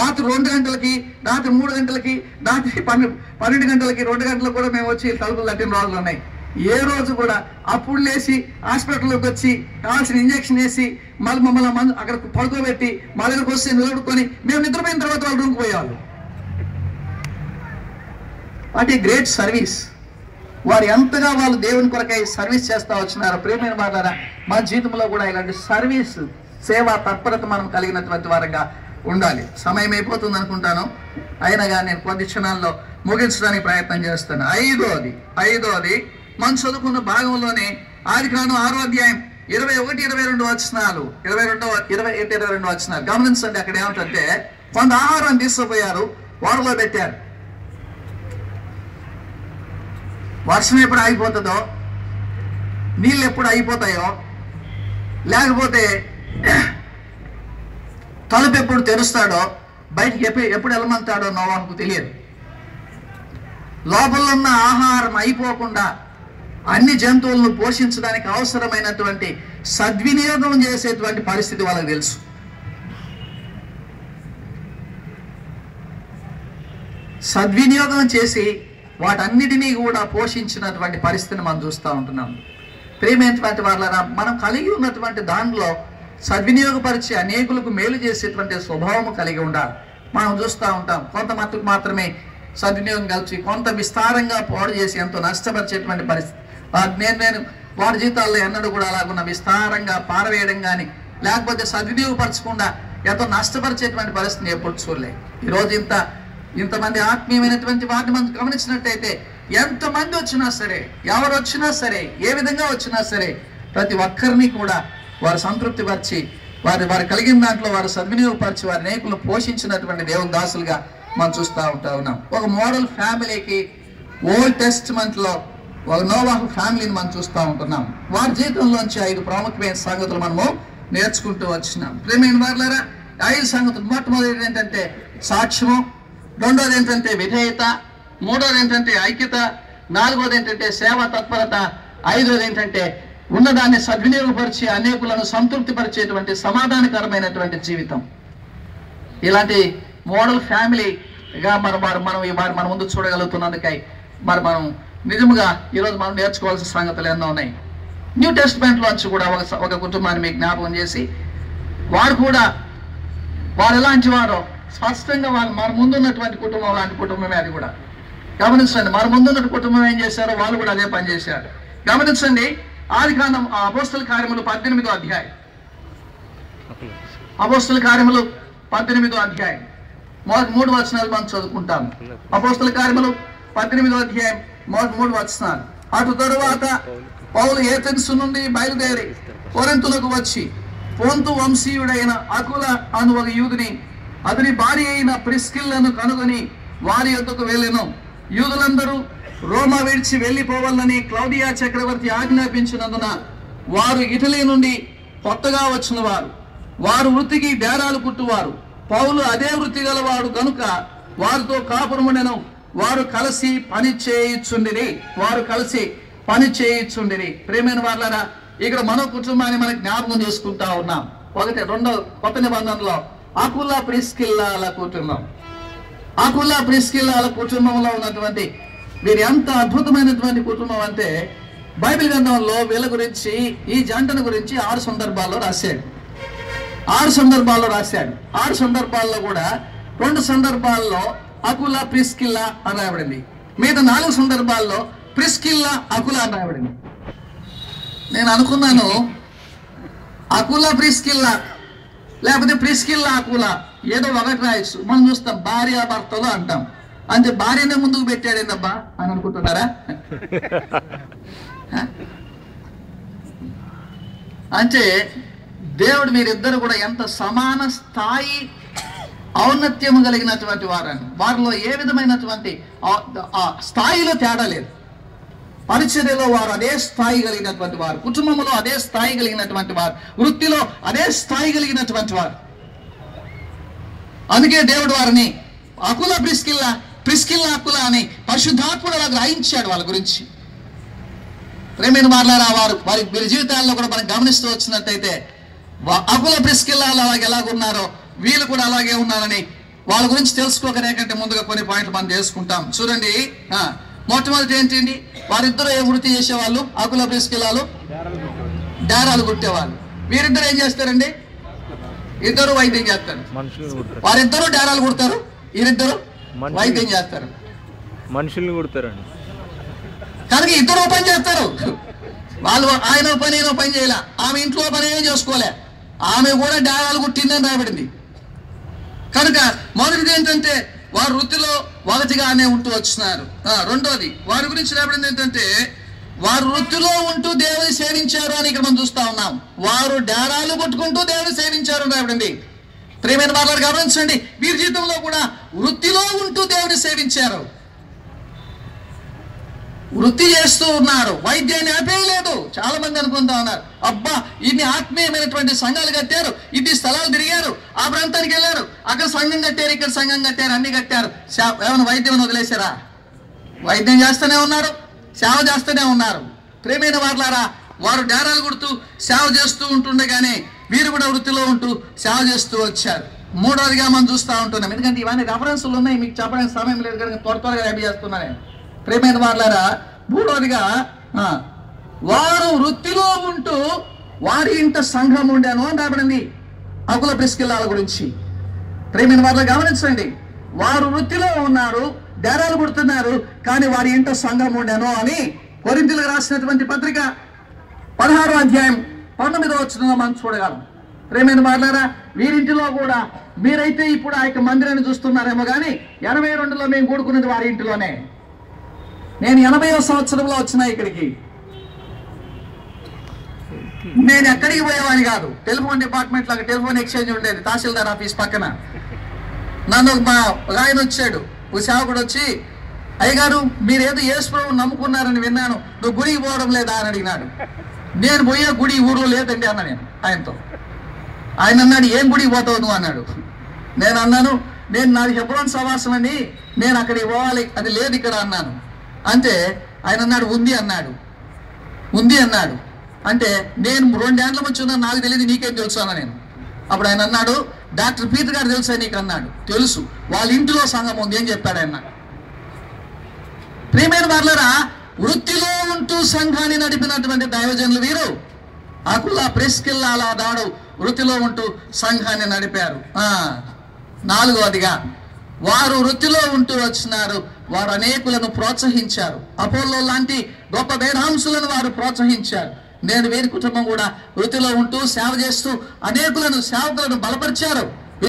రాత్రి రెండు గంటలకి రాత్రి మూడు గంటలకి రాత్రి పన్నెండు పన్నెండు గంటలకి రెండు గంటలకు కూడా మేము వచ్చి తలుపులు తట్టిన రోజులు ఉన్నాయి ఏ రోజు కూడా అప్పుడు లేచి హాస్పిటల్లోకి వచ్చి కావాల్సిన ఇంజెక్షన్ వేసి మళ్ళీ మమ్మల్ని మందు అక్కడ పడుకోబెట్టి మా దగ్గరకు వస్తే నిలబడుకొని మేము నిద్రపోయిన తర్వాత వాళ్ళు రూమ్కి పోయేవాళ్ళు వాట్ ఏ గ్రేట్ సర్వీస్ వారు ఎంతగా వాళ్ళు దేవుని కొరకై సర్వీస్ చేస్తా వచ్చినారు ప్రేమైన వాళ్ళారా మా జీవితంలో కూడా ఇలాంటి సర్వీస్ సేవా తత్పరత మనం కలిగినటువంటి వారంగా ఉండాలి సమయం అయిపోతుంది అనుకుంటాను అయినా కానీ నేను కొద్ది క్షణాల్లో ముగించడానికి ప్రయత్నం చేస్తాను ఐదోది ఐదోది మనం చదువుకున్న భాగంలోనే ఆది కాను ఆరో అధ్యాయం ఇరవై ఒకటి ఇరవై రెండు వచనాలు ఇరవై రెండో ఇరవై ఒకటి ఇరవై రెండు వచనాలు గమనించండి అక్కడ ఏమిటంటే కొంత ఆహారం తీసుకుపోయారు వారిలో పెట్టారు వర్షం ఎప్పుడు ఆగిపోతుందో నీళ్ళు ఎప్పుడు అయిపోతాయో లేకపోతే తలుపు ఎప్పుడు తెరుస్తాడో బయటికి ఎప్పుడు ఎప్పుడు వెళ్ళమంటాడో నోవాకు తెలియదు లోపల ఉన్న ఆహారం అయిపోకుండా అన్ని జంతువులను పోషించడానికి అవసరమైనటువంటి సద్వినియోగం చేసేటువంటి పరిస్థితి వాళ్ళకి తెలుసు సద్వినియోగం చేసి వాటన్నిటినీ కూడా పోషించినటువంటి పరిస్థితిని మనం చూస్తూ ఉంటున్నాం ప్రేమైనటువంటి వాళ్ళ మనం కలిగి ఉన్నటువంటి దానిలో సద్వినియోగపరిచి అనేకులకు మేలు చేసేటువంటి స్వభావం కలిగి ఉండాలి మనం చూస్తూ ఉంటాం కొంత మట్టుకు మాత్రమే సద్వినియోగం కలిసి కొంత విస్తారంగా పాడు చేసి ఎంతో నష్టపరిచేటువంటి పరిస్థితి ఆ నేను నేను వారి జీవితాల్లో ఎన్నడూ కూడా అలాగున్న విస్తారంగా పారవేయడం కానీ లేకపోతే సద్వినియోగపరచకుండా ఎంతో నష్టపరిచేటువంటి పరిస్థితిని ఎప్పుడు చూడలే ఈరోజు ఇంత ఇంతమంది ఆత్మీయమైనటువంటి వారిని మనం గమనించినట్టయితే ఎంతమంది వచ్చినా సరే ఎవరు వచ్చినా సరే ఏ విధంగా వచ్చినా సరే ప్రతి ఒక్కరిని కూడా వారు సంతృప్తి పరిచి వారి వారు కలిగిన దాంట్లో వారు సద్వినియోగపరిచి వారి నేకులు పోషించినటువంటి దేవుని దాసులుగా మనం చూస్తూ ఉంటా ఉన్నాం ఒక మోడల్ ఫ్యామిలీకి ఓల్డ్ టెస్ట్ లో ఒక నోవాహు ఫ్యామిలీని మనం చూస్తూ ఉంటున్నాం వారి జీవితంలోంచి ఐదు ప్రాముఖ్యమైన సంగతులు మనము నేర్చుకుంటూ వచ్చినాం ప్రేమైన వారులారా ఐదు సంగతులు మొట్టమొదటి ఏంటంటే సాక్ష్యము రెండోది ఏంటంటే విధేయత మూడోది ఏంటంటే ఐక్యత నాలుగోది ఏంటంటే సేవా తత్పరత ఐదోది ఏంటంటే ఉన్నదాన్ని సద్వినియోగపరిచి అనేకులను సంతృప్తిపరిచేటువంటి సమాధానకరమైనటువంటి జీవితం ఇలాంటి మోడల్ ఫ్యామిలీగా మనం వారు మనం ఈ వారు మన ముందు చూడగలుగుతున్నందుకై మరి మనం నిజముగా ఈరోజు మనం నేర్చుకోవాల్సిన సంగతులు ఎన్నో ఉన్నాయి న్యూ టెస్ట్మెంట్లోంచి కూడా ఒక స- ఒక కుటుంబాన్ని మీకు జ్ఞాపకం చేసి వారు కూడా వారు ఎలాంటి వారో స్పష్టంగా వాళ్ళు మన ముందున్నటువంటి కుటుంబం లాంటి కుటుంబమే అది కూడా గమనించండి మన ముందున్న కుటుంబం ఏం చేశారో వాళ్ళు కూడా అదే పని చేశారు గమనించండి ఆది కాండం అపోస్తుల కార్యములు పద్దెనిమిదో అధ్యాయం అపోస్తుల కార్యములు పద్దెనిమిదో అధ్యాయం మొదటి మూడు వచనాలు మనం చదువుకుంటాం అపోస్తుల కార్యములు పద్దెనిమిదో అధ్యాయం మొదటి మూడు వచనాలు అటు తరువాత పౌలు ఏథెన్సు నుండి బయలుదేరి కొరింతులకు వచ్చి పొంతు వంశీయుడైన అకుల అను ఒక యూదుని అతని భార్య అయిన ప్రిస్కిల్లను కనుగొని వారి యొద్దకు వెళ్ళెను యూదులందరూ రోమా విడిచి వెళ్ళిపోవాలని క్లౌడియా చక్రవర్తి ఆజ్ఞాపించినందున వారు ఇటలీ నుండి కొత్తగా వచ్చిన వారు వారు వృత్తికి బేరాలు కుట్టువారు పౌలు అదే వృత్తి గలవాడు కనుక వారితో కాపురముడెను వారు కలిసి పని చేయిచుండిరి వారు కలిసి పని చేయిచుండిరి ప్రేమైన వాళ్ళరా ఇక్కడ మన కుటుంబాన్ని మనం జ్ఞాపకం చేసుకుంటా ఉన్నాం ఒకటి రెండో కొత్త నిబంధనలో అకుల ప్రిస్కిల్లాల కుటుంబం అకుల ప్రిస్కిల్లాల కుటుంబంలో ఉన్నటువంటి వీరు ఎంత అద్భుతమైనటువంటి కుటుంబం అంటే బైబిల్ గ్రంథంలో వీళ్ళ గురించి ఈ జంటను గురించి ఆరు సందర్భాల్లో రాశాడు ఆరు సందర్భాల్లో రాశాడు ఆరు సందర్భాల్లో కూడా రెండు సందర్భాల్లో అకుల ప్రిస్కిల్లా అని రాయబడింది మిగతా నాలుగు సందర్భాల్లో ప్రిస్కిల్లా అకుల అని రాయబడింది నేను అనుకున్నాను అకుల ప్రిస్కిల్లా లేకపోతే ప్రిస్కిల్లా అకుల ఏదో ఒకటి రాయొచ్చు మనం చూస్తాం భార్య భర్తలు అంటాం అంటే భార్యనే ముందుకు పెట్టాడేందబ్బా అని అనుకుంటున్నారా హ? అంటే దేవుడు మీరిద్దరు కూడా ఎంత సమాన స్థాయి ఔన్నత్యము కలిగినటువంటి వారని వారిలో ఏ విధమైనటువంటి ఆ- ఆ స్థాయిలో తేడా లేదు పరిచర్యలో వారు అదే స్థాయి కలిగినటువంటి వారు కుటుంబంలో అదే స్థాయి కలిగినటువంటి వారు వృత్తిలో అదే స్థాయి కలిగినటువంటి వారు అందుకే దేవుడు వారిని అకుల ప్రిస్కిల్ల ప్రిస్కిల్ల అకుల అని పరిశుద్ధాత్ముడు అలా గ్రహించాడు వాళ్ళ గురించి ప్రేమైన మాట్లాడారా వారు వారి వీరి జీవితాల్లో కూడా మనం గమనిస్తూ వచ్చినట్టయితే వా- అకుల ప్రిస్కిల్లాలు అలాగే ఎలాగున్నారో వీళ్ళు కూడా అలాగే ఉన్నారని వాళ్ళ గురించి తెలుసుకోకనే కంటే ముందుగా కొన్ని పాయింట్లు మనం తెలుసుకుంటాం చూడండి ఆ, మొట్టమొదటి ఏంటండి వారిద్దరూ ఏ వృత్తి చేసేవాళ్ళు ఆకుల ప్రిస్కిలాలు డేరాలు కుట్టేవాళ్ళు వీరిద్దరు ఏం చేస్తారండి ఇద్దరు వైద్యం చేస్తారు మనుషుల్ని కుడతారు వారిద్దరూ డేరాలు కుడతారు వీరిద్దరు మనుషులు. వైద్యం చేస్తారు మనుషుల్ని కుడతారండి కనుక ఇద్దరు ఓ పని చేస్తారు వాళ్ళు ఆయన ఓ పని ఈయన ఓ పని చేయాల ఆమె ఇంట్లో పని ఏం చేసుకోలే ఆమె కూడా డాగాలు కుట్టిందని రాబడింది కనుక మొదటిది ఏంటంటే వారు వృత్తిలో ఒకటిగానే ఉంటూ వచ్చినారు ఆ, రెండోది వారి గురించి రాబడింది ఏంటంటే వారు వృత్తిలో ఉంటూ దేవుని సేవించారు అని ఇక్కడ మనం చూస్తా ఉన్నాం వారు డారాలు కొట్టుకుంటూ దేవుని సేవించారు అని రాబడింది ప్రేమైన వాళ్ళని గమనించండి వీరి జీవితంలో కూడా వృత్తిలో ఉంటూ దేవుని సేవించారు వృత్తి చేస్తూ ఉన్నారు వైద్యాన్ని ఆపేయలేదు చాలా మంది అనుకుంటా ఉన్నారు అబ్బా ఇన్ని ఆత్మీయమైనటువంటి సంఘాలు కట్టారు ఇన్ని స్థలాలు తిరిగారు ఆ ప్రాంతానికి వెళ్ళారు అక్కడ సంఘం కట్టారు ఇక్కడ సంఘం కట్టారు అన్ని కట్టారు శా- ఏమైనా వైద్యం అని వదిలేశారా వైద్యం చేస్తూనే ఉన్నారు సేవ చేస్తూనే ఉన్నారు ప్రేమైన వారులారా వారు డేరాలు కొడుతూ సేవ చేస్తూ ఉంటుండగానే వీరు కూడా వృత్తిలో ఉంటూ సేవ చేస్తూ వచ్చారు మూడవదిగా మనం చూస్తూ ఉంటున్నాం ఎందుకంటే ఇవన్నీ రెఫరెన్స్లు ఉన్నాయి మీకు చెప్పడానికి సమయం లేదు కనుక త్వర త్వరగా రేపు చేస్తున్నాను నేను ప్రేమైన వారులారా మూడవదిగా ఆ, వారు వృత్తిలో ఉంటూ వారి ఇంట సంఘం ఉండాను అని రాబడింది అకుల ప్రిస్కిల్లాల గురించి ప్రేమైన వారిలో గమనించండి వారు వృత్తిలో ఉన్నారు డేరాలు పుడుతున్నారు కానీ వారి ఇంట సంఘం ఉండాను అని కొరింతలకు రాసినటువంటి పత్రిక పదహారో అధ్యాయం పంతొమ్మిదో వచ్చిన మనం చూడగలం ప్రేమైన మాట్లారా వీరింటిలో కూడా మీరైతే ఇప్పుడు ఆ యొక్క మందిరాన్ని చూస్తున్నారేమో కానీ ఎనభై రెండులో మేము కూడుకున్నది వారి ఇంటిలోనే నేను ఎనభైవ సంవత్సరంలో వచ్చిన ఇక్కడికి నేను ఎక్కడికి పోయేవాని కాదు టెలిఫోన్ డిపార్ట్మెంట్ లాగా టెలిఫోన్ ఎక్స్చేంజ్ ఉండేది తహసీల్దార్ ఆఫీస్ పక్కన నన్ను మా ఒక ఆయన వచ్చాడు ఒక సేవకుడు వచ్చి అయ్యగారు మీరేదో యేసుప్రభు నమ్ముకున్నారని విన్నాను నువ్వు గుడికి పోవడం లేదా అని అడిగినాడు నేను పోయే గుడి ఈ ఊర్లో లేదండి అన్న నేను ఆయనతో ఆయన అన్నాడు ఏం గుడికి పోతావు నువ్వు అన్నాడు నేను అన్నాను నేను నాది హెబ్రోన్ సవాసం అండి నేను అక్కడికి పోవాలి అది లేదు ఇక్కడ అన్నాను అంటే ఆయన అన్నాడు ఉంది అన్నాడు ఉంది అన్నాడు అంటే నేను రెండేళ్ల నుంచి ఉన్నా నాకు తెలియదు నీకేం తెలుసు అన్న నేను అప్పుడు ఆయన అన్నాడు డాక్టర్ పీటర్ గారు తెలుసా నీకు అన్నాడు తెలుసు వాళ్ళ ఇంటిలో సంఘం ఉంది అని చెప్పాడు ఆయన ప్రియమైన వాళ్ళరా వృత్తిలో ఉంటూ సంఘాన్ని నడిపినటువంటి దైవజనులు వీరు అకుల ప్రెస్కిల్లాల దాడు వృత్తిలో ఉంటూ సంఘాన్ని నడిపారు ఆ, నాలుగవదిగా వారు వృత్తిలో ఉంటూ వచ్చినారు వారు అనేకులను ప్రోత్సహించారు అపోలో లాంటి గొప్ప వేదాంశులను వారు ప్రోత్సహించారు నేను వీరి కుటుంబం కూడా వృత్తిలో ఉంటూ సేవ చేస్తూ అనేకులను సేవకులను బలపరిచారు